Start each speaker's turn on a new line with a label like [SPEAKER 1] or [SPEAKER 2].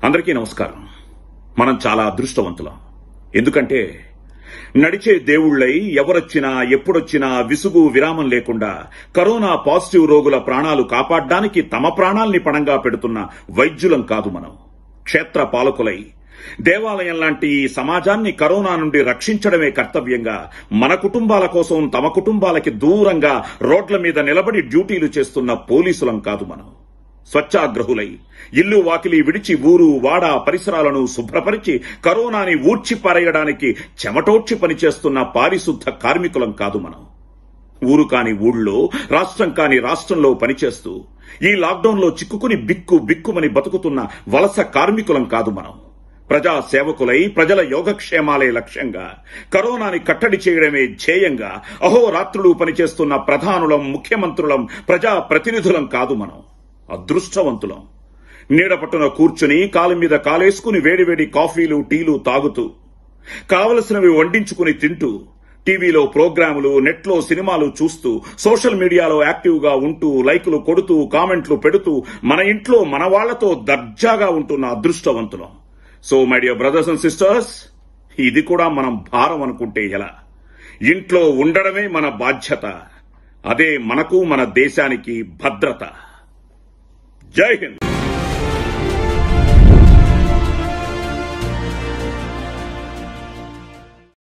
[SPEAKER 1] అందరికీ నమస్కారం మనం చాలా అదృష్టవంతులం ఎందుకంటే నడిచే దేవుళ్ళై ఎవరొచ్చినా ఎప్పుడొచ్చినా విసుగు విరామం లేకుండా కరోనా పాజిటివ్ రోగుల ప్రాణాలు కాపాడడానికి తమ ప్రాణాల్ని పణంగా పెడుతున్న వైద్యులం కాదు మనం క్షేత్ర పాలకులై దేవాలయం లాంటి ఈ సమాజాన్ని కరోనా నుండి రక్షించడమే కర్తవ్యంగా మన కుటుంబాల కోసం తమ కుటుంబాలకి దూరంగా రోడ్ల మీద నిలబడి డ్యూటీలు చేస్తున్న పోలీసులం కాదు మనం స్వచ్ఛాగ్రహులై ఇల్లు వాకిలి విడిచి ఊరు వాడ పరిసరాలను శుభ్రపరిచి కరోనాని ఊడ్చి పారేయడానికి చెమటోడ్చి పనిచేస్తున్న పారిశుద్ధ కార్మికులం కాదు మనం ఊరు కాని ఊళ్ళో రాష్ట్రం కాని రాష్ట్రంలో పనిచేస్తూ ఈ లాక్డౌన్లో చిక్కుకుని బిక్కు బిక్కుమని బతుకుతున్న వలస కార్మికులం కాదు మనం ప్రజా సేవకులై ప్రజల యోగక్షేమాలే లక్ష్యంగా కరోనాని కట్టడి చేయడమే ధ్యేయంగా అహోరాత్రులు పనిచేస్తున్న ప్రధానులం ముఖ్యమంత్రులం ప్రజా ప్రతినిధులం కాదు మనం అదృష్టవంతులం నీడపట్టున కూర్చుని కాలు మీద కాలేసుకుని వేడివేడి కాఫీలు టీలు తాగుతూ కావలసినవి వండించుకుని తింటూ టీవీలో ప్రోగ్రాములు నెట్లో సినిమాలు చూస్తూ సోషల్ మీడియాలో యాక్టివ్గా ఉంటూ లైకులు కొడుతూ కామెంట్లు పెడుతూ మన ఇంట్లో మన వాళ్లతో దర్జాగా ఉంటున్న అదృష్టవంతులం so my dear brothers and sisters ఇది కూడా మనం భారం అనుకుంటే ఎలా ఇంట్లో ఉండడమే మన బాధ్యత అదే మనకు మన దేశానికి భద్రత జై హింద్